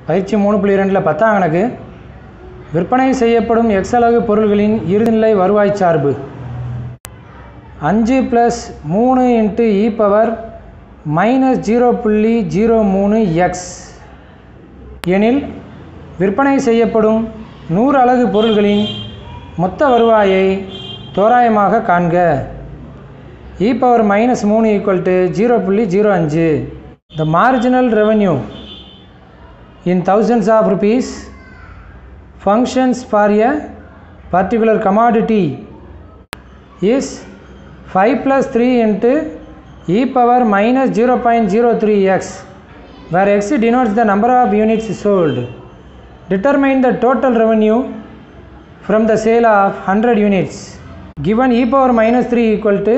பயிற்சி மூணு புள்ளி ரெண்டில் பத்தாம் கணக்கு விற்பனை செய்யப்படும் எக்ஸ் அலகு பொருள்களின் இறுதிநிலை வருவாய் சார்பு அஞ்சு ப்ளஸ் மூணு into e power minus zero புள்ளி ஜீரோ மூணு எக்ஸ் எனில் விற்பனை செய்யப்படும் நூறு அலகு பொருள்களின் மொத்த வருவாயை தோராயமாக காண்க இ பவர் மைனஸ் மூணு ஈக்குவல் டு ஜீரோ புள்ளி ஜீரோ அஞ்சு the marginal revenue in thousands of rupees functions for a particular commodity is 5 plus 3 into e power minus 0.03 x where x denotes the number of units sold determine the total revenue from the sale of 100 units given e power minus 3 equal to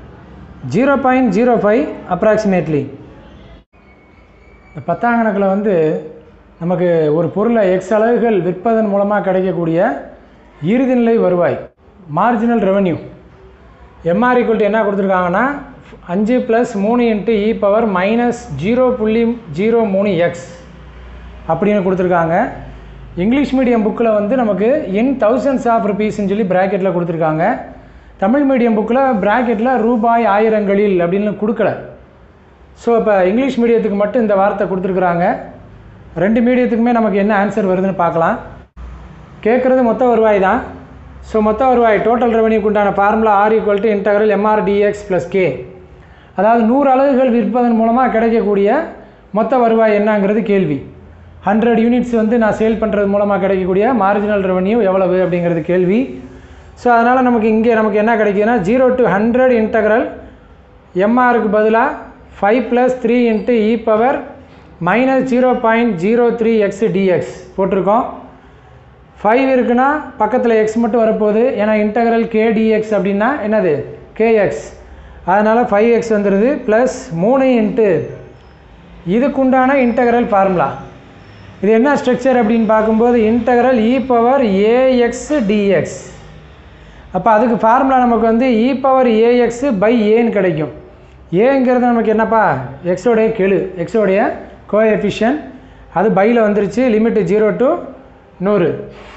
0.05 approximately இந்த பத்தாம் கணக்கில் வந்து நமக்கு ஒரு பொருளை X அலகுகள் விற்பதன் மூலமாக கிடைக்கக்கூடிய இறுதிநிலை வருவாய் மார்ஜினல் ரெவன்யூ எம்ஆர் ஈக்குவல் என்ன கொடுத்துருக்காங்கன்னா அஞ்சு ப்ளஸ் மூணு into e power minus zero புள்ளி ஜீரோ மூணு எக்ஸ் அப்படின்னு கொடுத்துருக்காங்க இங்கிலீஷ் மீடியம் புக்கில் வந்து நமக்கு இன் தௌசண்ட்ஸ் ஆஃப் ருபீஸ்ன்னு சொல்லி ப்ராக்கெட்டில் கொடுத்துருக்காங்க தமிழ் மீடியம் புக்கில் ப்ராக்கெட்டில் ரூபாய் ஆயிரங்களில் அப்படின்னு கொடுக்கல ஸோ இப்போ இங்கிலீஷ் மீடியத்துக்கு மட்டும் இந்த வார்த்தை கொடுத்துருக்குறாங்க ரெண்டு மீடியத்துக்குமே நமக்கு என்ன ஆன்சர் வருதுன்னு பார்க்கலாம் கேட்குறது மொத்த வருவாய் தான் ஸோ மொத்த வருவாய் டோட்டல் ரெவன்யூக்கு உண்டான formula R equal to integral MR dx plus K அதாவது நூறு அலகுகள் விற்பதன் மூலமாக கிடைக்கக்கூடிய மொத்த வருவாய் என்னங்கிறது கேள்வி ஹண்ட்ரட் யூனிட்ஸ் வந்து நான் சேல் பண்ணுறது மூலமாக கிடைக்கக்கூடிய மார்ஜினல் ரெவன்யூ எவ்வளவு அப்படிங்கிறது கேள்வி ஸோ அதனால் நமக்கு இங்கே நமக்கு என்ன கிடைக்குதுன்னா ஜீரோ டு ஹண்ட்ரட் இன்டகரல் எம்ஆருக்கு பதிலாக five plus three into e power minus zero point zero three x dx போட்டிருக்கோம் ஃபைவ் இருக்குன்னா பக்கத்தில் எக்ஸ் மட்டும் வரப்போகுது ஏன்னா இன்டகரல் கேடிஎக்ஸ் அப்படின்னா என்னது கேஎக்ஸ் அதனால் ஃபைவ் எக்ஸ் வந்துடுது ப்ளஸ் மூணு இன்ட்டு இதுக்குண்டான இன்டகரல் ஃபார்முலா இது என்ன ஸ்ட்ரக்சர் அப்படின்னு பார்க்கும்போது integral e power ax dx அப்போ அதுக்கு ஃபார்முலா நமக்கு வந்து இ பவர் ஏஎக்ஸ் பை ஏன்னு கிடைக்கும் ஏங்கிறது நமக்கு என்னப்பா எக்ஸோடைய கெழு எக்ஸோடைய கோஎஃபிஷியன் அது பையில் வந்துருச்சு லிமிட்டு ஜீரோ டு நூறு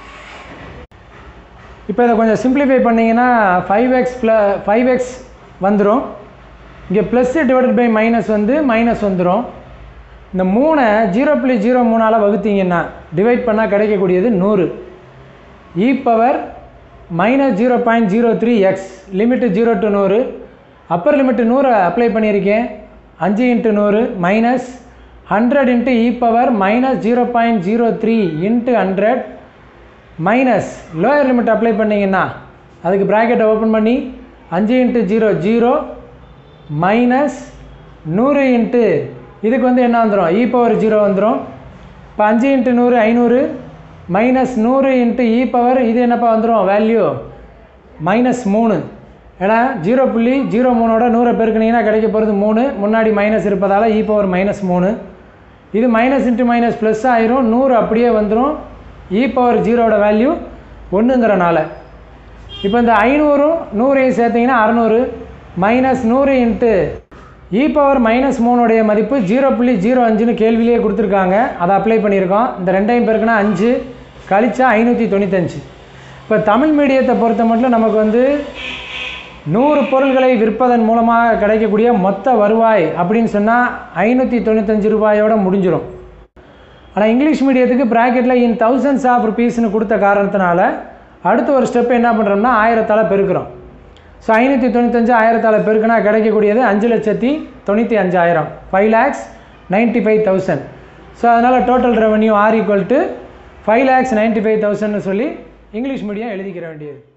இப்போ இதை கொஞ்சம் சிம்பிளிஃபை பண்ணிங்கன்னா five x plus five x வந்துடும் இங்கே ப்ளஸ்ஸு டிவைடட் பை மைனஸ் வந்து மைனஸ் வந்துடும் இந்த மூணை ஜீரோ புள்ளி ஜீரோ மூணால் வகுத்தீங்கன்னா டிவைட் பண்ணால் கிடைக்கக்கூடியது நூறு e power minus zero point zero three x limit zero to நூறு அப்பர் லிமிட்டு நூறு அப்ளை பண்ணியிருக்கேன் அஞ்சு இன்ட்டு நூறு minus hundred into e power minus zero point zero three into hundred minus lower limit apply பண்ணிங்கன்னா அதுக்கு ப்ராக்கெட்டை open பண்ணி அஞ்சு இன்ட்டு ஜீரோ ஜீரோ மைனஸ் நூறு இன்ட்டு இதுக்கு வந்து என்ன வந்துடும் இ பவர் ஜீரோ வந்துடும் இப்போ அஞ்சு இன்ட்டு நூறு ஐநூறு மைனஸ் நூறு இன்ட்டு இ பவர் இது என்னப்பா வந்துடும் வேல்யூ மைனஸ் மூணு ஏன்னா ஜீரோ புள்ளி ஜீரோ மூணோட நூறை பெருக்குனீங்கன்னா கிடைக்க போகிறது மூணு முன்னாடி மைனஸ் இருப்பதால் இ பவர் மைனஸ் மூணு இது மைனஸ் இன்ட்டு மைனஸ் ப்ளஸ் ஆயிரும் நூறு அப்படியே வந்துடும் இ பவர் ஜீரோட வேல்யூ ஒன்றுங்கிறனால இப்போ இந்த ஐநூறும் நூறையும் சேர்த்திங்கன்னா அறநூறு மைனஸ் நூறு இன்ட்டு இ பவர் மைனஸ் மூணுடைய மதிப்பு ஜீரோ புள்ளி ஜீரோ அஞ்சுன்னு கேள்வியிலேயே கொடுத்துருக்காங்க அதை அப்ளை பண்ணியிருக்கோம் இந்த ரெண்டையும் பேருக்குன்னா அஞ்சு கழிச்சா ஐநூற்றி தொண்ணூத்தஞ்சு இப்போ தமிழ் மீடியத்தை பொறுத்த மட்டும் நமக்கு வந்து நூறு பொருள்களை விற்பதன் மூலமாக கிடைக்கக்கூடிய மொத்த வருவாய் அப்படின்னு சொன்னால் ஐநூற்றி தொண்ணூத்தஞ்சு ரூபாயோட முடிஞ்சிடும் ஆனால் இங்கிலீஷ் மீடியத்துக்கு ப்ராக்கெட்டில் இன் தௌசண்ட்ஸ் ஆஃப் ருபீஸ்னு கொடுத்த காரணத்தினால அடுத்த ஒரு ஸ்டெப் என்ன பண்ணுறோம்னா ஆயிரத்தால் பெருக்கிறோம் ஸோ ஐநூற்றி தொண்ணூத்தஞ்சு ஆயிரத்தால் பெருக்கினா கிடைக்கக்கூடியது அஞ்சு லட்சத்தி தொண்ணூற்றி அஞ்சாயிரம் five lakhs ninety five thousand so அதனால் total revenue R equal to five lakhs ninety five தௌசண்ட்னு சொல்லி இங்கிலீஷ் மீடியம் எழுதிக்கிற வேண்டியது